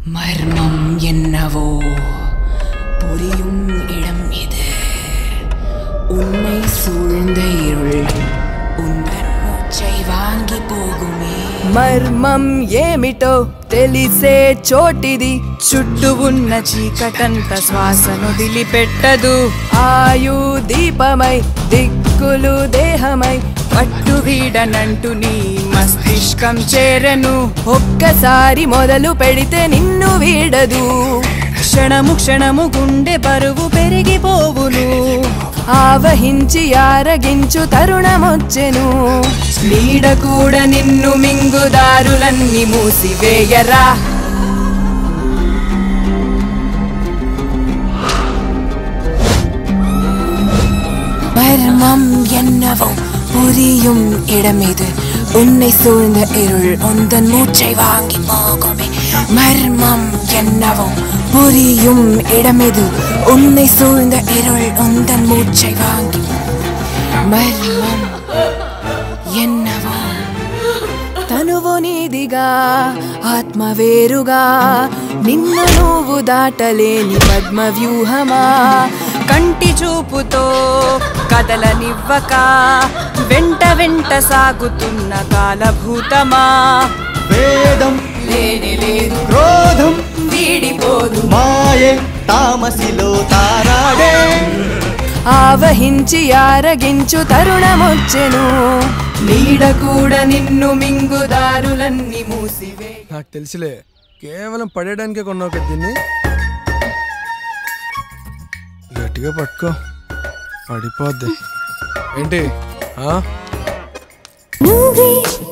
மர்மம் என்னவோ புரியும் இடம் இது உன்னை சூழ்ந்த இருள் உந்தன் மூச்சை வாங்கி போகுமே మర్మం ఏమిటో తెలిసే చోటిది చుట్టూ ఉన్న చీకటంత శ్వాసను దిలిపెట్టదు ఆయు దీపమై దిక్కులు దేహమై పట్టు వీడనంటూ నీ మస్తిష్కం చేరను ఒక్కసారి మొదలు పెడితే నిన్ను వీడదు క్షణము క్షణము గుండె బరువు పెరిగిపోవును ఆవహించి ఆరగించు తరుణమొచ్చెను నీడ కూడా నిన్ను మింగుదారులన్నీ మూసివేయరా மர்மம் என்னவோ புரியும் இடம் இது உன்னை சூழ்ந்த இருள் உந்தன் மூச்சை வாங்கி போகுமே மர்மம் என்னவோ புரியும் இடம் இது உன்னை சூழ்ந்த இருள் உந்தன் மூச்சை வாங்கி மர்மம் என்னவோ తనువు నీదిగా ఆత్మ వేరుగా నిన్ను నువ్వు దాటలేని పద్మ వ్యూహమా కంటి చూపుతో కదలనివ్వక వెంట వెంట సాగుతున్న కాలభూతమా వేదం లేని లేదు క్రోధం వీడిపోదు మాయే తామసిలో తారాడే ఆవహించి ఆరగించు తరుణమొచ్చెను నీడ కూడా నిన్ను మింగుదారులన్నీ మూసివే నాకు తెలుసులే కేవలం పడేయడానికే కొన్నావు కదా దీన్ని గట్టిగా పట్టుకో పడిపోద్ది ఏంటి ఆ? నువ్వే